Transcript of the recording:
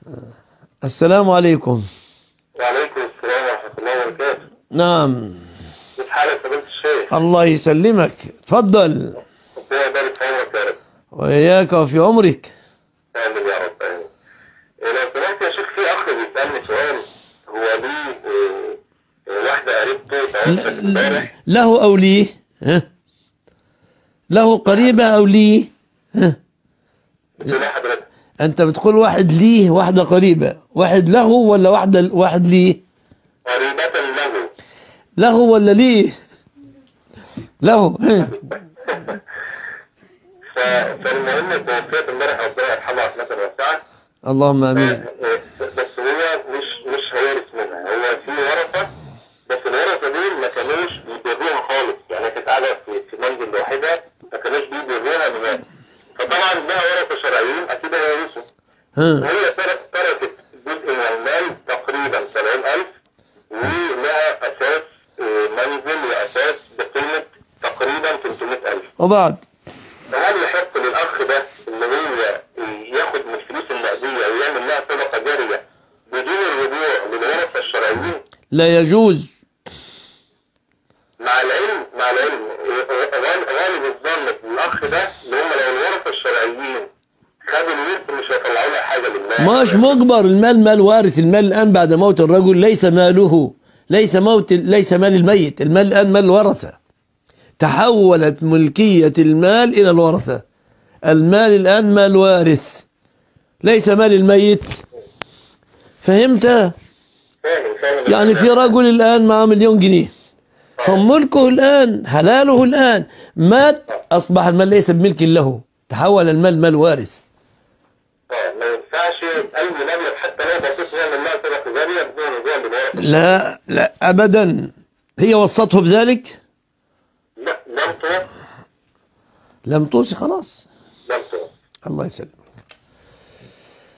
السلام عليكم وعليكم السلام ورحمة الله وبركاته نعم كيف حالك فضيلة الشيخ؟ الله يسلمك تفضل ربنا يبارك في عمرك يا رب وإياك وفي عمرك آمين يا رب آمين إيه، لو سمحت يا شيخ في أخ بيسألني سؤال هو ليه إيه، إيه، واحدة قريبته توفت امبارح له أو لي ها؟ له قريبة أو لي ها؟ بتقول إيه حضرتك؟ أنت بتقول واحد ليه واحدة قريبة واحد له ولا واحدة واحد ليه قريبة له له ولا ليه له ها؟ ف- فالمهم توفيت امبارح ربنا يرحمها رحمة واسعة اللهم آمين إيه، بس هو مش مش هيورث منها هو في ورثة بس الورثة دول ما كانوش بيبروها خالص يعني كانت قاعدة في في منزل لوحدها ما كانوش بيبروها بمال فطبعا لها ورثة شرعيين أكيد هيورثوا ها وهي ترك- تركت جزء من المال تقريبا 70000 ولها أساس آه، منزل وأساس بقيمة تقريبا 300000 وبعد فهل يحق للأخ ده إن هو ياخد من الفلوس النقدية ويعمل لها صدقة جارية بدون الرجوع للورثة الشرعيين لا يجوز مع العلم مع العلم آه، غال- غالب الظن الأخ ده اللي هم لو الورثة الشرعيين خدوا الورث مش هيطلعوا لها حاجة لله مش مجبر المال مال وارث المال الآن بعد موت الرجل ليس ماله ليس موت ليس مال الميت المال الآن مال الورثة تحولت ملكية المال إلى الورثة المال الآن مال وارث ليس مال الميت فهمت فاهم فاهم يعني في رجل الآن معه مليون جنيه هم ملكه الآن حلاله الآن مات أصبح المال ليس بملك له تحول المال مال وارث آه، ما ينفعش أي مبلغ حتى لو بسيط يعمل لها صدقة جارية بدون رجوع للورثة لا لا أبدا هي وصته بذلك لا لم توصل لم توصي خلاص لم توصل الله يسلم